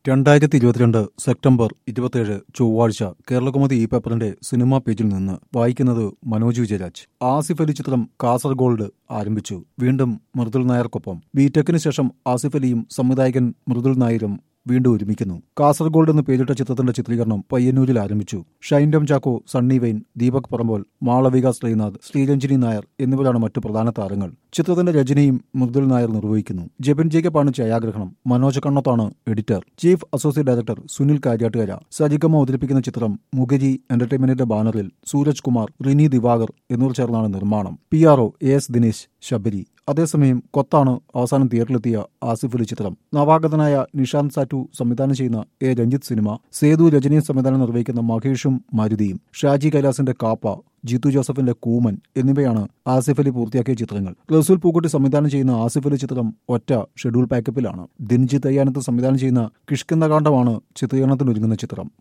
രണ്ടായിരത്തി ഇരുപത്തിരണ്ട് സെപ്റ്റംബർ ഇരുപത്തിയേഴ് ചൊവ്വാഴ്ച കേരളകൗമുദി ഈ പേപ്പറിന്റെ സിനിമാ പേജിൽ നിന്ന് വായിക്കുന്നത് മനോജ് വിജയരാജ് ആസിഫ് അലി ചിത്രം കാസർഗോൾഡ് ആരംഭിച്ചു വീണ്ടും മൃദുൽ നായർക്കൊപ്പം ബിടെക്കിന് ശേഷം ആസിഫ് അലിയും സംവിധായകൻ മൃദുൽ നായരും വീണ്ടും ഒരുമിക്കുന്നു കാസർഗോൾഡ് എന്ന് പേരിട്ട ചിത്രത്തിന്റെ ചിത്രീകരണം പയ്യന്നൂരിൽ ആരംഭിച്ചു ഷൈൻ ടോം ചാക്കോ സണ്ണി വെയിൻ ദീപക് പറമ്പോൽ മാളവിക ശ്രീനാഥ് ശ്രീരഞ്ജിനി നായർ എന്നിവരാണ് മറ്റു പ്രധാന താരങ്ങൾ ചിത്രത്തിന്റെ രചനയും മൃദുൽ നായർ നിർവഹിക്കുന്നു ജെബിൻ ജേക്കബാണ് ഛായാഗ്രഹണം മനോജ് കണ്ണത്താണ് editor chief associate director Sunil Karyattukara സജികമ്മ അവതരിപ്പിക്കുന്ന ചിത്രം മുഖരി എന്റർടൈൻമെന്റിന്റെ ബാനറിൽ സൂരജ് കുമാർ റിനി ദിവാകർ എന്നിവർ ചേർന്നാണ് നിർമ്മാണം P R O A S Dinesh Sabari അതേസമയം കൊത്താണ് അവസാനം തിയേറ്ററിലെത്തിയ ആസിഫ് അലി ചിത്രം നവാഗതനായ നിഷാന്ത് സാറ്റു സംവിധാനം ചെയ്യുന്ന എ രഞ്ജിത്ത് സിനിമ സേതു രജനീയും സംവിധാനം നിർവഹിക്കുന്ന മഹേഷും മാരുതിയും ഷാജി കൈലാസിന്റെ കാപ്പ ജിത്തു ജോസഫിന്റെ കൂമൻ എന്നിവയാണ് ആസിഫ് അലി പൂർത്തിയാക്കിയ ചിത്രങ്ങൾ റസൂൽ പൂക്കുട്ടി സംവിധാനം ചെയ്യുന്ന ആസിഫ് അലി ചിത്രം ഒറ്റ ഷെഡ്യൂൾ പാക്കപ്പിലാണ് ദിൻജിത്ത് അയ്യാനത്ത് സംവിധാനം ചെയ്യുന്ന കിഷ്കിന്ദകാന്ഡമാണ് ചിത്രീകരണത്തിനൊരുങ്ങുന്ന ചിത്രം